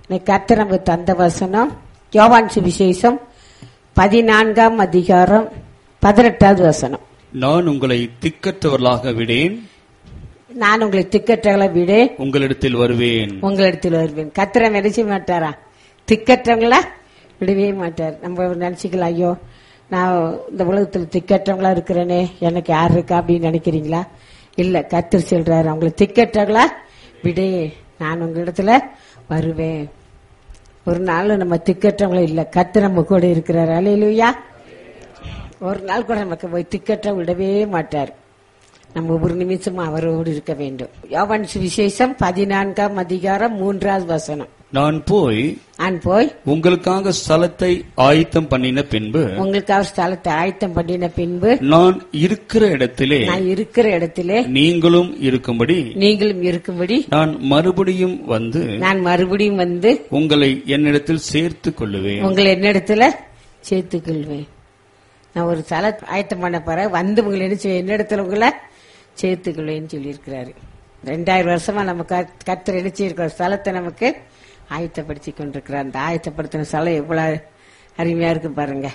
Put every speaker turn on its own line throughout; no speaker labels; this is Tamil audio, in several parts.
இன்னைக்கு கர்த்தர் நமக்கு தந்த வசனம் யோவான் சுவிசேஷம் பதினான்காம் அதிகாரம் பதினெட்டாவது வசனம்
நான் உங்களை திக்கற்றவர்களாக விடேன்
நான் உங்களை திக்கற்றவங்களை விட
உங்களிடத்தில் வருவேன்
உங்களிடத்தில் வருவேன் கத்திர நினைச்ச மாட்டாரா திக்கற்றவங்களா விடவே மாட்டார் நம்ம நினைச்சுக்கலாம் ஐயோ நான் இந்த உலகத்துல திக்கற்றவங்களா இருக்கிறேனே எனக்கு யார் இருக்கா அப்படின்னு நினைக்கிறீங்களா இல்ல கத்தர் சொல்றாரு அவங்களை திக்கற்றவங்களா விடே நான் உங்களிடத்துல வருவேன் ஒரு நாள் நம்ம திக்கற்றவங்களும் இல்ல கத்து நம்ம கூட இருக்கிறாரு அலையிலுயா ஒரு நாள் கூட நமக்கு போய் திக்கற்ற விடவே மாட்டார் நம்ம ஒரு நிமிஷம் அவரோடு இருக்க வேண்டும் யோவான் சுவிசேஷம் பதினான்காம் அதிகாரம் மூன்றாவது வசனம்
நான் போய்
நான் போய்
உங்களுக்காக ஸ்தலத்தை ஆயத்தம் பண்ணின பின்பு
உங்களுக்கு அவர் ஸ்தலத்தை ஆயத்தம் பண்ணின பின்பு
நான் இருக்கிற இடத்திலே
நான் இருக்கிற இடத்திலே
நீங்களும் இருக்கும்படி
நீங்களும் இருக்கும்படி
நான் மறுபடியும் வந்து
நான் மறுபடியும் வந்து
உங்களை என்னிடத்தில் சேர்த்துக் கொள்ளுவேன்
உங்களை என்னிடத்துல சேர்த்துக் கொள்வேன் நான் ஒரு ஸ்தல ஆயத்தம் பண்ண போறேன் வந்து உங்களை என்ன செய்வேன் என்னிடத்துல உங்களை சேர்த்துக் கொள்வேன்னு சொல்லியிருக்கிறாரு ரெண்டாயிரம் வருஷமா நம்ம கத்- கர்த்தர் என்ன செய்யிருக்கிற ஸ்தலத்தை நமக்கு ஆயத்தப்படுத்தி கொண்டிருக்கிறார் அந்த ஆயத்தப்படுத்தின ஸ்தலம் எவ்வளவு அருமையா இருக்கு பாருங்க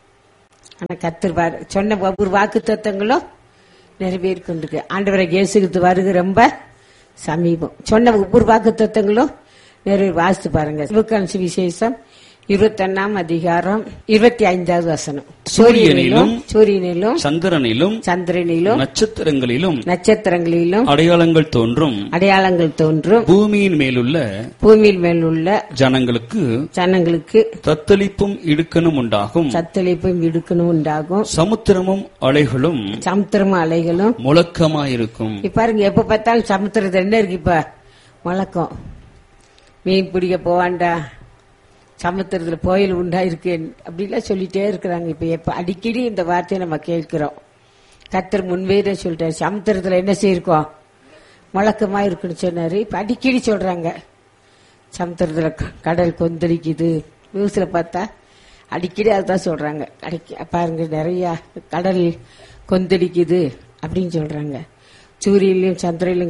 ஆனா கத்தர் பாரு சொன்ன ஒவ்வொரு வாக்கு தத்துவங்களும் நிறைவேறி கொண்டிருக்கு ஆண்டவரை இயேசுக்கு வருக ரொம்ப சமீபம் சொன்ன ஒவ்வொரு வாக்கு தத்துவங்களும் நிறைவேறி வாசித்து பாருங்க சிவகான் விசேஷம் இருபத்தொன்னாம் அதிகாரம் இருபத்தி ஐந்தாவது வசனம் சூரியனிலும் சூரியனிலும்
சந்திரனிலும்
சந்திரனிலும்
நட்சத்திரங்களிலும்
நட்சத்திரங்களிலும்
அடையாளங்கள் தோன்றும்
அடையாளங்கள் தோன்றும்
பூமியின் மேலுள்ள
பூமியில் மேல் உள்ள
ஜனங்களுக்கு
ஜனங்களுக்கு
தத்தளிப்பும் இடுக்கணும் உண்டாகும்
சத்தளிப்பும் இடுக்கணும் உண்டாகும்
சமுத்திரமும் அலைகளும்
சமுத்திரமும் அலைகளும்
முழக்கமாயிருக்கும்
இப்ப பாருங்க எப்ப பார்த்தாலும் சமுத்திரத்துல என்ன இருக்கு இப்ப வழக்கம் மீன் பிடிக்க போவான்டா சமுத்திரத்துல கோயில் உண்டா இருக்கு அப்படிலாம் சொல்லிட்டே இருக்கிறாங்க இப்ப எப்ப அடிக்கடி இந்த வார்த்தையை நம்ம கேட்கிறோம் கத்தர் முன்வேற சொல்லிட்டாரு சமுத்திரத்துல என்ன செய்யிருக்கோம் வழக்கமா இருக்குன்னு சொன்னாரு இப்ப அடிக்கடி சொல்றாங்க சமுத்திரத்துல க- கடல் கொந்தளிக்குது நியூஸ்ல பார்த்தா அடிக்கடி அதுதான் சொல்றாங்க அடிக்க பாருங்க நிறைய கடல் கொந்தளிக்குது அப்படின்னு சொல்றாங்க சூரியன்லயும் சந்திரன்லயும்